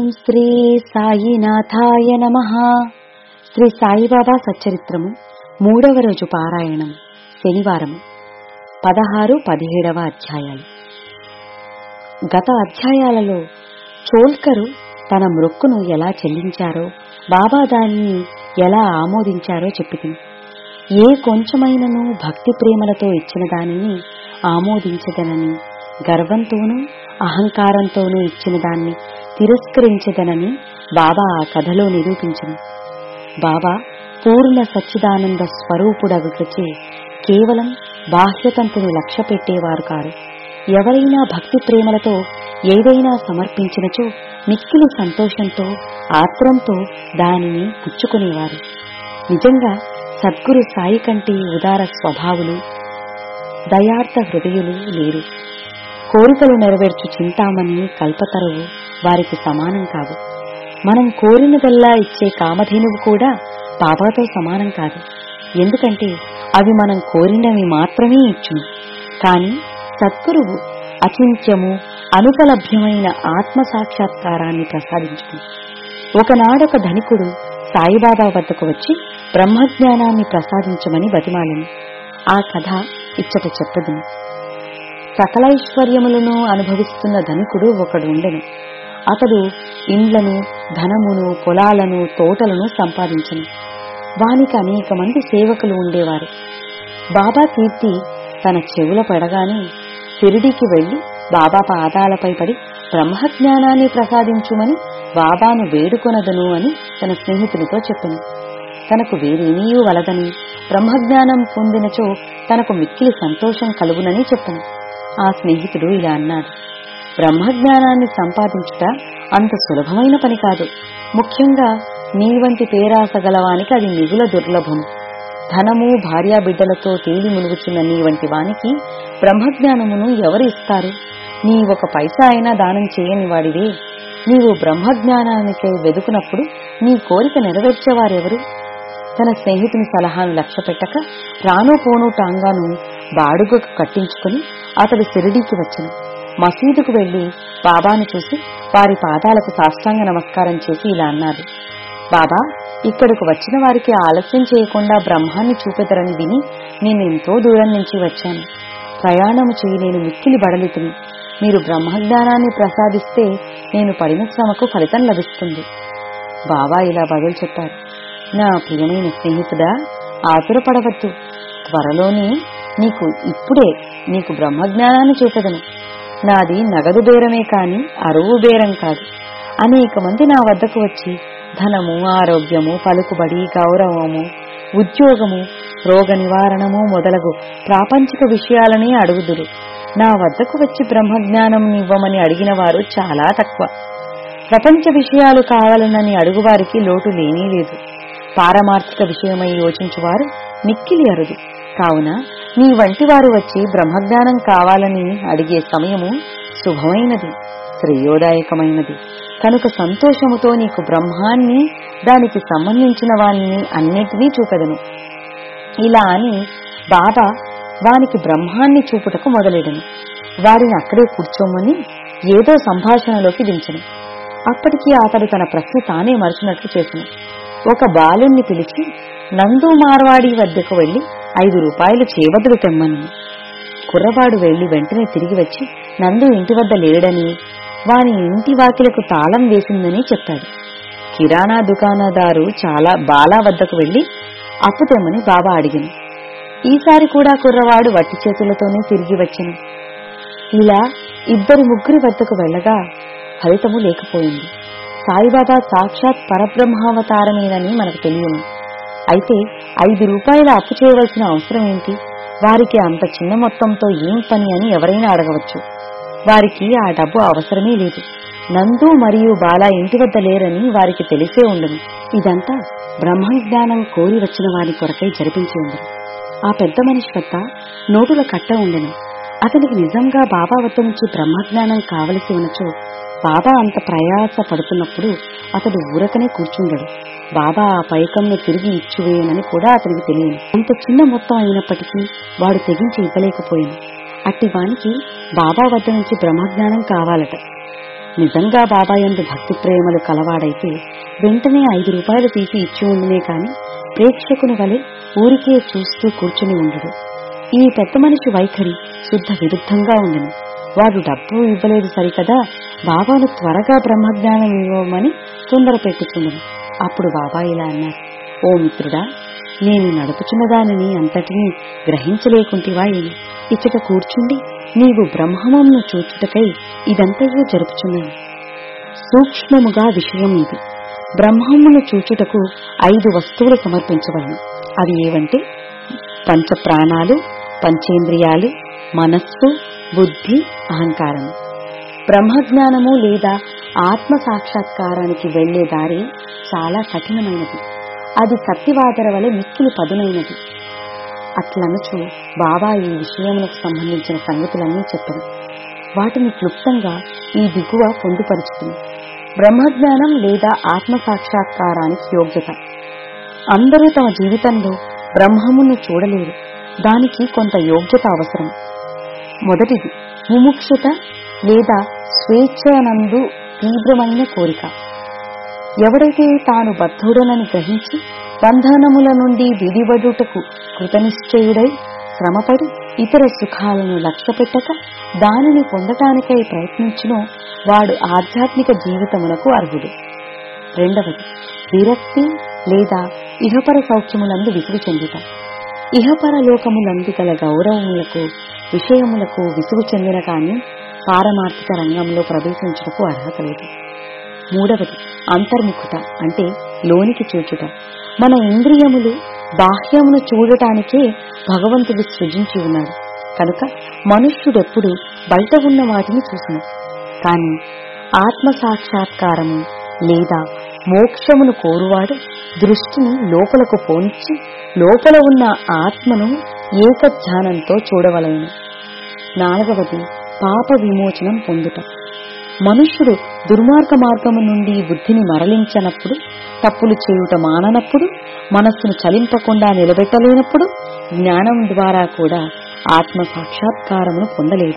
శ్రీ సాయినాథాయ నమ శ్రీ సాయిబాబా సచ్చరిత్రము మూడవ రోజు పారాయణం శనివారం పదహారు పదిహేడవ అధ్యాయాలు గత అధ్యాయాలలో చోల్కరు తన మృక్కును ఎలా చెల్లించారో బాబా దాన్ని ఎలా ఆమోదించారో చెప్పింది ఏ కొంచెమైనను భక్తి ప్రేమలతో ఇచ్చిన దానిని ఆమోదించదనని గర్వంతోనూ అహంకారంతోనూ ఇచ్చిన దాన్ని తిరస్కరించదనని బాబా ఆ కథలో నిరూపించను బాబా పూర్ణ సచ్చిదానంద స్వరూపుడగుచే కేవలం బాహ్యతంతును లక్ష్య పెట్టేవారు కారు ఎవరైనా భక్తి ప్రేమలతో ఏదైనా సమర్పించినచో మిక్కిలి సంతోషంతో ఆత్రంతో దానిని పుచ్చుకునేవారు నిజంగా సద్గురు సాయి కంటే ఉదార స్వభావులు దయార్థ హృదయులు లేరు కోరికలు నెరవేర్చు చింతామణి కల్పతరువు వారికి సమానం కాదు మనం కోరినదల్లా ఇచ్చే కామధేనువు కూడా బాబాతో సమానం కాదు ఎందుకంటే అవి మనం కోరినవి మాత్రమే ఇచ్చును కాని సద్గురువు అచింత్యము అనుపలభ్యమైన ఆత్మ సాక్షాత్కారాన్ని ప్రసాదించును ఒకనాడొక ధనికుడు సాయిబాబా వద్దకు వచ్చి బ్రహ్మజ్ఞానాన్ని ప్రసాదించమని బతిమాలను ఆ కథ ఇచ్చట చెప్పదును సకలైశ్వర్యములను అనుభవిస్తున్న ధనికుడు ఒకడు ఉండెను అతడు ఇండ్లను ధనమును పొలాలను తోటలను సంపాదించను వానికి అనేక మంది సేవకులు ఉండేవారు బాబా కీర్తి తన చెవుల పడగానే షిరిడీకి వెళ్లి బాబా పాదాలపై పడి బ్రహ్మజ్ఞానాన్ని ప్రసాదించుమని బాబాను వేడుకొనదను అని తన స్నేహితులతో చెప్పను తనకు వేరేమీ వలదని బ్రహ్మజ్ఞానం పొందినచో తనకు మిక్కిలి సంతోషం కలుగునని చెప్పను ఆ స్నేహితుడు ఇలా అన్నాడు బ్రహ్మజ్ఞానాన్ని సంపాదించుట అంత సులభమైన పని కాదు ముఖ్యంగా నీ వంటి పేరాస గలవానికి అది మిగుల దుర్లభం ధనము భార్యా బిడ్డలతో తేలి మునుగుచున్న నీ వంటి వానికి బ్రహ్మజ్ఞానమును ఎవరు ఇస్తారు నీ ఒక పైసా అయినా దానం చేయని వాడివే నీవు బ్రహ్మజ్ఞానానికై వెదుకునప్పుడు నీ కోరిక నెరవేర్చేవారెవరు తన స్నేహితుని సలహాను లక్ష్య పెట్టక రాను పోను టాంగాను బాడుగకు కట్టించుకుని అతడు సిరిడీకి వచ్చను మసీదుకు వెళ్లి బాబాను చూసి వారి పాదాలకు సాష్టాంగ నమస్కారం చేసి ఇలా అన్నారు బాబా ఇక్కడకు వచ్చిన వారికి ఆలస్యం చేయకుండా బ్రహ్మాన్ని చూపెదరని విని నేను ఎంతో దూరం నుంచి వచ్చాను ప్రయాణము చేయి నేను మిక్కిలి బడలితిని మీరు బ్రహ్మజ్ఞానాన్ని ప్రసాదిస్తే నేను పడిన శ్రమకు ఫలితం లభిస్తుంది బాబా ఇలా బదులు చెప్పారు నా ప్రియమైన స్నేహితుడా ఆతురపడవద్దు త్వరలోనే నీకు ఇప్పుడే నీకు బ్రహ్మజ్ఞానాన్ని చూపెదను నాది నగదు బేరమే కాని అరువు బేరం కాదు అనేక మంది నా వద్దకు వచ్చి ధనము ఆరోగ్యము పలుకుబడి గౌరవము ఉద్యోగము రోగ నివారణము మొదలగు ప్రాపంచిక విషయాలనే అడుగుదురు నా వద్దకు వచ్చి బ్రహ్మజ్ఞానం ఇవ్వమని అడిగిన వారు చాలా తక్కువ ప్రపంచ విషయాలు కావాలనని అడుగువారికి లోటు లేనీ లేదు పారమార్థిక విషయమై యోచించువారు మిక్కిలి అరుదు కావున నీ వంటి వారు వచ్చి బ్రహ్మజ్ఞానం కావాలని అడిగే సమయము శుభమైనది శ్రేయోదాయకమైనది కనుక సంతోషముతో నీకు బ్రహ్మాన్ని దానికి సంబంధించిన వాణ్ణి అన్నిటినీ చూపెదను ఇలా అని బాబా వానికి బ్రహ్మాన్ని చూపుటకు మొదలెడను వారిని అక్కడే కూర్చోమని ఏదో సంభాషణలోకి దించను అప్పటికి అతడు తన ప్రశ్న తానే మరచినట్లు చేసను ఒక బాలుణ్ణి పిలిచి నందు మార్వాడి వద్దకు వెళ్లి ఐదు రూపాయలు చేబదులు తెమ్మని కుర్రవాడు వెళ్లి వెంటనే తిరిగి వచ్చి నందు ఇంటి వద్ద లేడని వాని ఇంటి వాకిలకు తాళం వేసిందని చెప్పాడు కిరాణా దుకాణదారు చాలా బాలా వద్దకు వెళ్లి అప్పు తెమ్మని బాబా అడిగిను ఈసారి కూడా కుర్రవాడు వట్టి చేతులతోనే తిరిగి వచ్చెను ఇలా ఇద్దరు ముగ్గురి వద్దకు వెళ్ళగా ఫలితము లేకపోయింది సాయిబాబా సాక్షాత్ పరబ్రహ్మావతారమేనని మనకు తెలియను అయితే ఐదు రూపాయల అప్పు చేయవలసిన అవసరం ఏంటి వారికి అంత చిన్న మొత్తంతో ఏం పని అని ఎవరైనా అడగవచ్చు వారికి ఆ డబ్బు అవసరమే లేదు నందు మరియు బాలా ఇంటి వద్ద లేరని వారికి తెలిసే ఉండను ఇదంతా బ్రహ్మజ్ఞానం కోరి వచ్చిన వారి కొరకై జరిపించి ఉండను ఆ పెద్ద మనిషి వద్ద నోటుల కట్ట ఉండెను అతనికి నిజంగా బాబా వద్ద నుంచి బ్రహ్మజ్ఞానం కావలసి ఉన్నచో బాబా అంత ప్రయాస పడుతున్నప్పుడు అతడు ఊరకనే కూర్చుండడు బాబా ఆ పైకంను తిరిగి ఇచ్చివేయనని కూడా అతనికి తెలియదు అంత చిన్న మొత్తం అయినప్పటికీ వాడు తెగించి ఇవ్వలేకపోయాను అట్టి వానికి బాబా వద్ద నుంచి బ్రహ్మజ్ఞానం కావాలట నిజంగా బాబాయందు భక్తి ప్రేమలు కలవాడైతే వెంటనే ఐదు రూపాయలు తీసి ఇచ్చి ఉండునే కాని ప్రేక్షకుని వలె ఊరికే చూస్తూ కూర్చుని ఉండడు ఈ పెద్ద మనిషి వైఖరి శుద్ధ విరుద్ధంగా ఉండను వాడు డబ్బు ఇవ్వలేదు సరికదా బాబాను త్వరగా బ్రహ్మజ్ఞానం ఇవ్వమని తొందర పెట్టుకుండను అప్పుడు బాబా ఇలా అన్నారు ఓ మిత్రుడా నేను నడుపుచున్న దానిని అంతటినీ గ్రహించలేకుంటివా ఏమి ఇచ్చట కూర్చుండి నీవు బ్రహ్మమును చూచుటకై ఇదంతయో జరుపుచున్నాను సూక్ష్మముగా విషయం ఇది బ్రహ్మమును చూచుటకు ఐదు వస్తువులు సమర్పించవలను అవి ఏవంటే పంచ ప్రాణాలు పంచేంద్రియాలు మనస్సు బుద్ధి అహంకారం బ్రహ్మజ్ఞానము లేదా ఆత్మ సాక్షాత్కారానికి వెళ్లే దారి చాలా కఠినమైనది అది కత్తివాదర వలె మిక్కిలి పదునైనది అట్లనుచు బాబా ఈ విషయములకు సంబంధించిన సంగతులన్నీ చెప్పను వాటిని క్లుప్తంగా ఈ దిగువ పొందుపరుచుతుంది బ్రహ్మజ్ఞానం లేదా ఆత్మ సాక్షాత్కారానికి యోగ్యత అందరూ తమ జీవితంలో బ్రహ్మమును చూడలేరు దానికి కొంత యోగ్యత అవసరం మొదటిది ముముక్షత లేదా స్వేచ్ఛనందు తీవ్రమైన కోరిక ఎవడైతే తాను బద్ధుడనని గ్రహించి బంధనముల నుండి విడివడుటకు కృతనిశ్చయుడై శ్రమపడి ఇతర సుఖాలను లక్ష్యపెట్టక దానిని పొందటానికై ప్రయత్నించునో వాడు ఆధ్యాత్మిక జీవితమునకు అర్హుడు రెండవది విరక్తి లేదా ఇహపర సౌఖ్యములందు విసుగు చెందుట ఇహపర లోకములందు గల గౌరవములకు విషయములకు విసుగు చెందిన కాని పారమార్థిక రంగంలో ప్రవేశించుటకు అర్హత లేదు మూడవది అంతర్ముఖత అంటే లోనికి చూచుట మన ఇంద్రియములు బాహ్యమును చూడటానికే భగవంతుడు సృజించి ఉన్నాడు కనుక మనుష్యుడెప్పుడు బయట ఉన్న వాటిని చూసును కాని ఆత్మ సాక్షాత్కారము లేదా మోక్షమును కోరువాడు దృష్టిని లోపలకు పోనిచ్చి లోపల ఉన్న ఆత్మను ఏకధ్యానంతో చూడవలెను నాలుగవది పాప విమోచనం పొందుట మనుష్యుడు దుర్మార్గ మార్గము నుండి బుద్ధిని మరలించనప్పుడు తప్పులు చేయుట మాననప్పుడు మనస్సును చలింపకుండా నిలబెట్టలేనప్పుడు జ్ఞానం ద్వారా కూడా ఆత్మ సాక్షాత్కారమును పొందలేదు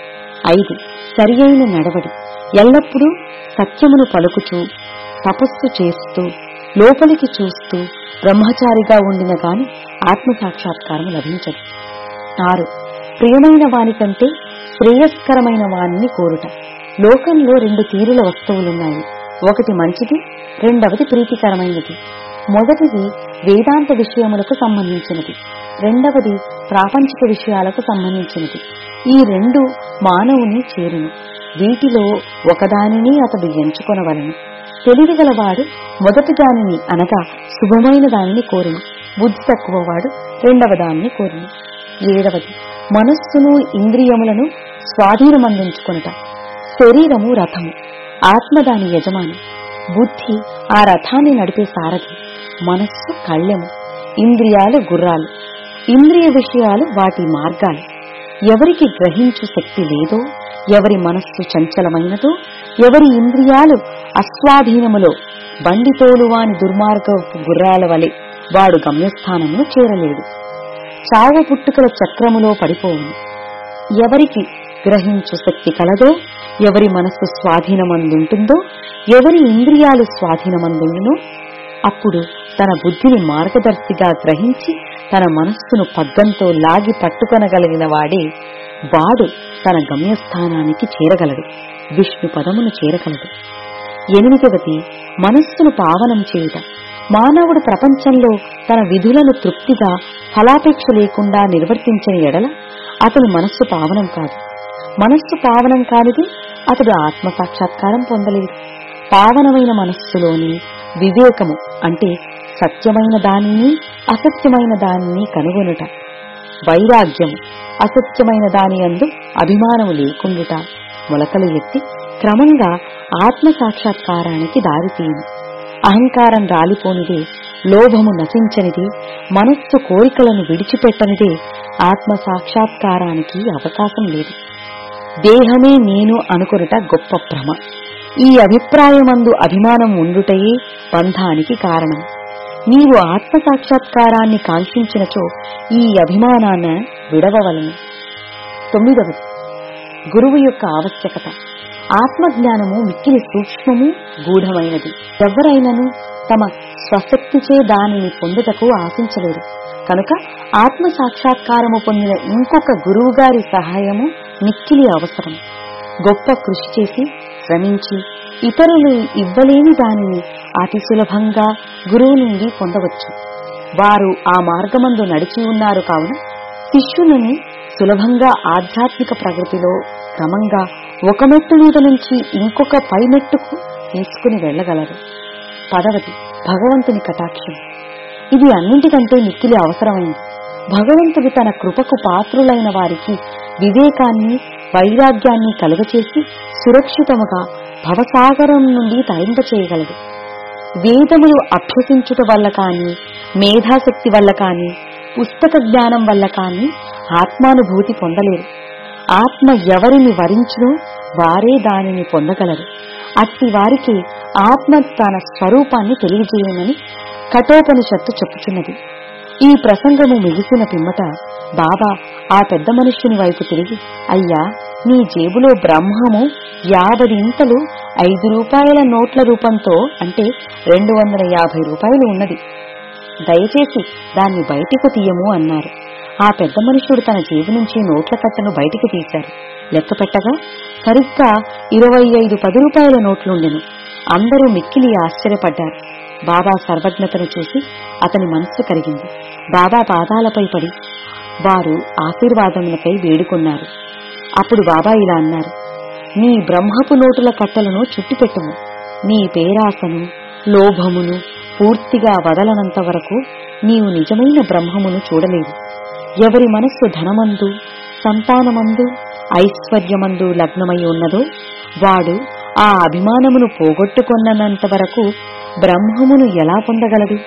ఐదు సరియైన నడవడి ఎల్లప్పుడూ సత్యమును పలుకుచూ తపస్సు చేస్తూ లోపలికి చూస్తూ బ్రహ్మచారిగా ఉండిన గాని ఆత్మ సాక్షాత్కారం లభించదు ఆరు ప్రియమైన వాని కంటే శ్రేయస్కరమైన వానిని కోరుట లోకంలో రెండు తీరుల వస్తువులున్నాయి ఒకటి మంచిది రెండవది ప్రీతికరమైనది మొదటిది వేదాంత విషయములకు సంబంధించినది రెండవది ప్రాపంచిక విషయాలకు సంబంధించినది ఈ రెండు మానవుని చేరును వీటిలో ఒకదానిని అతడు ఎంచుకొనవలను తెలివిగలవాడు మొదటి దానిని అనగా శుభమైన దానిని కోరును బుద్ధి తక్కువవాడు రెండవ దానిని కోరును ఏడవది మనస్సును ఇంద్రియములను స్వాధీనమందించుకొనుట శరీరము రథము ఆత్మ దాని యజమాని బుద్ధి ఆ రథాన్ని నడిపే సారథి మనస్సు కళ్ళెము ఇంద్రియాలు గుర్రాలు ఇంద్రియ విషయాలు వాటి మార్గాలు ఎవరికి గ్రహించు శక్తి లేదో ఎవరి మనస్సు చంచలమైనదో ఎవరి ఇంద్రియాలు అస్వాధీనములో బండితోలువాని దుర్మార్గపు గుర్రాల వలె వాడు గమ్యస్థానమును చేరలేడు చావు పుట్టుకల చక్రములో పడిపోవును ఎవరికి గ్రహించు శక్తి కలదో ఎవరి మనస్సు స్వాధీనమందుంటుందో ఎవరి ఇంద్రియాలు స్వాధీనమందుండునో అప్పుడు తన బుద్ధిని మార్గదర్శిగా గ్రహించి తన మనస్సును పగ్గంతో లాగి పట్టుకొనగలిగిన వాడే వాడు తన గమ్యస్థానానికి చేరగలడు విష్ణు పదమును చేరగలడు ఎనిమిదవది మనస్సును పావనం చేయుట మానవుడు ప్రపంచంలో తన విధులను తృప్తిగా ఫలాపేక్ష లేకుండా నిర్వర్తించని ఎడల అతను మనస్సు పావనం కాదు మనస్సు పావనం కానిది అతడు ఆత్మ సాక్షాత్కారం పొందలేడు పావనమైన మనస్సులోని వివేకము అంటే సత్యమైన దానిని అసత్యమైన దానిని కనుగొనుట వైరాగ్యము అసత్యమైన దాని అందు అభిమానము లేకుండుట మొలకలు ఎత్తి క్రమంగా ఆత్మ సాక్షాత్కారానికి దారితీయను అహంకారం రాలిపోనిదే లోభము నశించనిది మనస్సు కోరికలను విడిచిపెట్టనిదే ఆత్మ సాక్షాత్కారానికి అవకాశం లేదు దేహమే నేను అనుకొనుట గొప్ప భ్రమ ఈ అభిప్రాయమందు అభిమానం ఉండుటయే బంధానికి కారణం నీవు ఆత్మ సాక్షాత్కారాన్ని కాంక్షించినచో ఈ అభిమానాన్న విడవవలను తొమ్మిదవది గురువు యొక్క ఆవశ్యకత ఆత్మజ్ఞానము మిక్కిలి సూక్ష్మము గూఢమైనది ఎవరైనను తమ స్వశక్తిచే దానిని పొందుటకు ఆశించలేరు కనుక ఆత్మ సాక్షాత్కారము పొందిన ఇంకొక గురువుగారి సహాయము మిక్కిలి అవసరం గొప్ప కృషి చేసి శ్రమించి ఇతరులు ఇవ్వలేని దానిని అతి సులభంగా గురువు నుండి పొందవచ్చు వారు ఆ మార్గమందు నడిచి ఉన్నారు కావున శిష్యులని సులభంగా ఆధ్యాత్మిక ప్రగతిలో క్రమంగా ఒక మెట్టు మీద నుంచి ఇంకొక పై మెట్టుకు తీసుకుని వెళ్ళగలరు పదవది భగవంతుని కటాక్షం ఇది అన్నింటికంటే మిక్కిలి అవసరమైంది భగవంతుడు తన కృపకు పాత్రులైన వారికి వివేకాన్ని వైరాగ్యాన్ని కలుగచేసి సురక్షితముగా భవసాగరం నుండి తరింపచేయగలడు వేదములు అభ్యసించుట వల్ల కాని మేధాశక్తి వల్ల కాని పుస్తక జ్ఞానం వల్ల కాని ఆత్మానుభూతి పొందలేరు ఆత్మ ఎవరిని వరించునో వారే దానిని పొందగలరు అట్టి వారికి ఆత్మ తన స్వరూపాన్ని తెలియజేయమని కఠోపనిషత్తు చెప్పుచున్నది ఈ ప్రసంగము ముగిసిన పిమ్మట బాబా ఆ పెద్ద మనుష్యుని వైపు తిరిగి అయ్యా నీ జేబులో బ్రహ్మము యాభై ఇంతలు ఐదు రూపాయల నోట్ల రూపంతో అంటే రెండు వందల యాభై రూపాయలు ఉన్నది దయచేసి దాన్ని బయటకు తీయము అన్నారు ఆ పెద్ద మనుషుడు తన జేబు నుంచి నోట్ల కట్టను బయటికి తీశారు లెక్క పెట్టగా సరిగ్గా ఇరవై ఐదు పది రూపాయల నోట్లుండెను అందరూ మిక్కిలి ఆశ్చర్యపడ్డారు బాబా సర్వజ్ఞతను చూసి అతని మనస్సు కరిగింది బాబా పాదాలపై పడి వారు ఆశీర్వాదములకై వేడుకున్నారు అప్పుడు బాబా ఇలా అన్నారు నీ బ్రహ్మపు నోటుల కట్టలను చుట్టిపెట్టుము నీ పేరాసను లోభమును పూర్తిగా వదలనంత వరకు నీవు నిజమైన బ్రహ్మమును చూడలేవు ఎవరి మనస్సు ధనమందు సంతానమందు ఐశ్వర్యమందు లగ్నమై ఉన్నదో వాడు ఆ అభిమానమును పోగొట్టుకొన్ననంత వరకు బ్రహ్మమును ఎలా పొందగలడు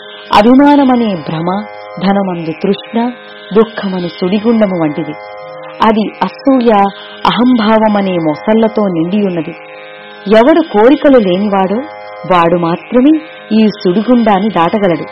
అభిమానమనే భ్రమ ధనమందు తృష్ణ దుఃఖమని సుడిగుండము వంటిది అది అసూయ అహంభావమనే మొసళ్లతో నిండియున్నది ఎవడు కోరికలు లేనివాడో వాడు మాత్రమే ఈ సుడిగుండాన్ని దాటగలడు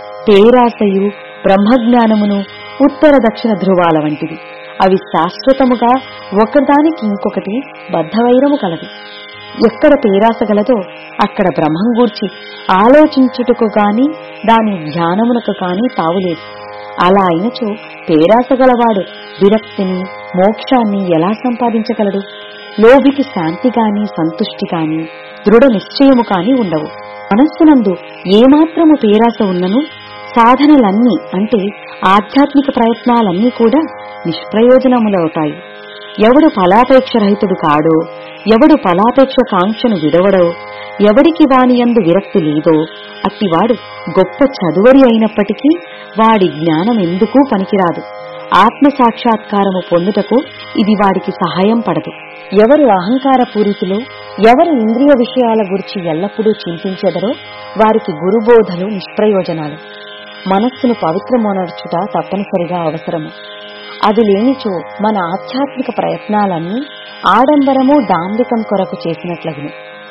పేరాశయు బ్రహ్మజ్ఞానమును ఉత్తర దక్షిణ ధ్రువాల వంటివి అవి శాశ్వతముగా ఒకదానికి ఇంకొకటి బద్ధవైరము కలదు ఎక్కడ పేరాస గలదో అక్కడ బ్రహ్మం గూర్చి ఆలోచించుటకు గాని దాని ధ్యానమునకు కాని తావులేదు అలా అయినచో పేరాస గలవాడు విరక్తిని మోక్షాన్ని ఎలా సంపాదించగలడు లోభికి శాంతి గాని సంతుష్టి కాని దృఢ నిశ్చయము కాని ఉండవు మనస్సునందు ఏమాత్రము పేరాస ఉన్నను సాధనలన్నీ అంటే ఆధ్యాత్మిక ప్రయత్నాలన్నీ కూడా నిష్ప్రయోజనములవుతాయి ఎవడు ఫలాపేక్ష రహితుడు కాడో ఎవడు ఫలాపేక్ష కాంక్షను విడవడో ఎవడికి వానియందు విరక్తి లేదో అట్టివాడు గొప్ప చదువరి అయినప్పటికీ వాడి జ్ఞానం ఎందుకు పనికిరాదు ఆత్మ సాక్షాత్కారము పొందుటకు ఇది వాడికి సహాయం పడదు ఎవరు అహంకార పూరితులో ఎవరు ఇంద్రియ విషయాల గురించి ఎల్లప్పుడూ చింతించెదరో వారికి గురుబోధలు నిష్ప్రయోజనాలు మనస్సును పవిత్రమోనర్చుట తప్పనిసరిగా అవసరము అది లేనిచో మన ఆధ్యాత్మిక ప్రయత్నాలన్నీ ఆడంబరము డాంబికం కొరకు చేసినట్లగును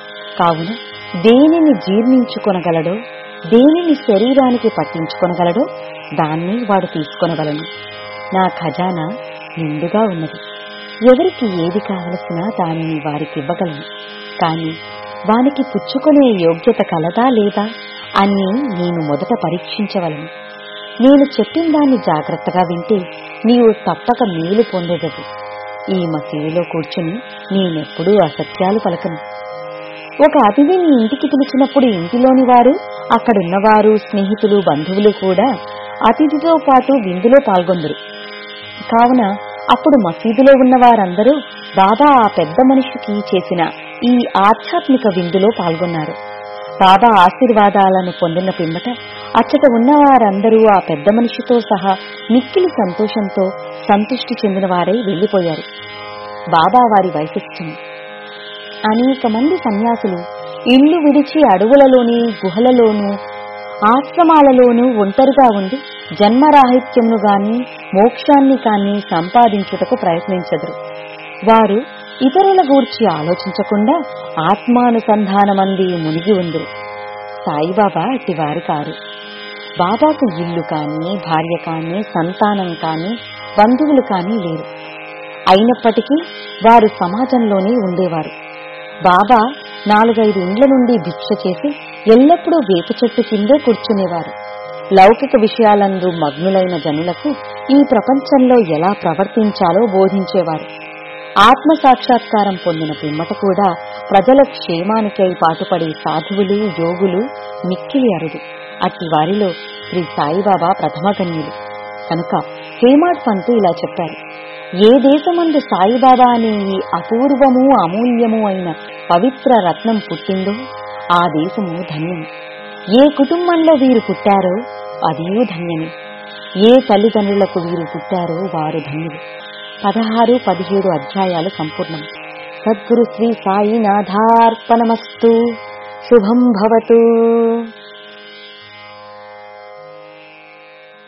కావున దేనిని జీర్ణించుకొనగలడో దేనిని శరీరానికి పట్టించుకొనగలడో దాన్ని వాడు తీసుకొనగలను నా ఖజానా నిండుగా ఉన్నది ఎవరికి ఏది కావలసినా దానిని వారికి ఇవ్వగలను కాని వానికి పుచ్చుకునే యోగ్యత కలదా లేదా అని నేను మొదట పరీక్షించవలను నేను చెప్పిన దాన్ని జాగ్రత్తగా వింటే నీవు తప్పక మేలు పొందేదవు ఈ మసీదులో కూర్చుని నేనెప్పుడూ అసత్యాలు పలకను ఒక అతిథిని ఇంటికి పిలిచినప్పుడు ఇంటిలోని వారు అక్కడున్నవారు స్నేహితులు బంధువులు కూడా అతిథితో పాటు విందులో పాల్గొందరు కావున అప్పుడు మసీదులో ఉన్న వారందరూ బాబా ఆ పెద్ద మనిషికి చేసిన ఈ ఆధ్యాత్మిక విందులో పాల్గొన్నారు బాబా ఆశీర్వాదాలను పొందిన పిమ్మట అచ్చట ఉన్న వారందరూ ఆ పెద్ద మనిషితో సహా మిక్కిలి సంతోషంతో సంతుష్టి చెందిన వారై వెళ్లిపోయారు బాబా వారి వైశిష్ట్యం అనేక మంది సన్యాసులు ఇల్లు విడిచి అడవులలోని గుహలలోనూ ఆశ్రమాలలోనూ ఒంటరిగా ఉండి జన్మరాహిత్యమును గాని మోక్షాన్ని కాని సంపాదించుటకు ప్రయత్నించదురు వారు ఇతరుల గూర్చి ఆలోచించకుండా ఆత్మానుసంధానమంది మునిగి ఉందరు సాయిబాబా అట్టివారు కారు బాబాకు ఇల్లు కాని భార్య కాని సంతానం కాని బంధువులు కాని లేరు అయినప్పటికీ వారు సమాజంలోనే ఉండేవారు బాబా నాలుగైదు ఇండ్ల నుండి భిక్ష చేసి ఎల్లప్పుడూ వేప చెట్టు కిందే కూర్చునేవారు లౌకిక విషయాలందు మగ్నులైన జనులకు ఈ ప్రపంచంలో ఎలా ప్రవర్తించాలో బోధించేవారు ఆత్మ సాక్షాత్కారం పొందిన పిమ్మట కూడా ప్రజల క్షేమానికై పాటుపడే సాధువులు యోగులు మిక్కిలి అరుదు అట్టి వారిలో శ్రీ సాయిబాబా ప్రథమగణ్యులు కనుక హేమాడ్ పంతు ఇలా చెప్పారు ఏ దేశమందు సాయిబాబా అనే ఈ అపూర్వము అమూల్యము అయిన పవిత్ర రత్నం పుట్టిందో ఆ దేశము ధన్యము ఏ కుటుంబంలో వీరు పుట్టారో అదియూ ధన్యమే ఏ తల్లిదండ్రులకు వీరు పుట్టారో వారు ధన్యులు పదహారు పదిహేడు అధ్యాయాలు సంపూర్ణం సద్గురు శ్రీ సాయినాథార్పణమస్తు శుభం భవతు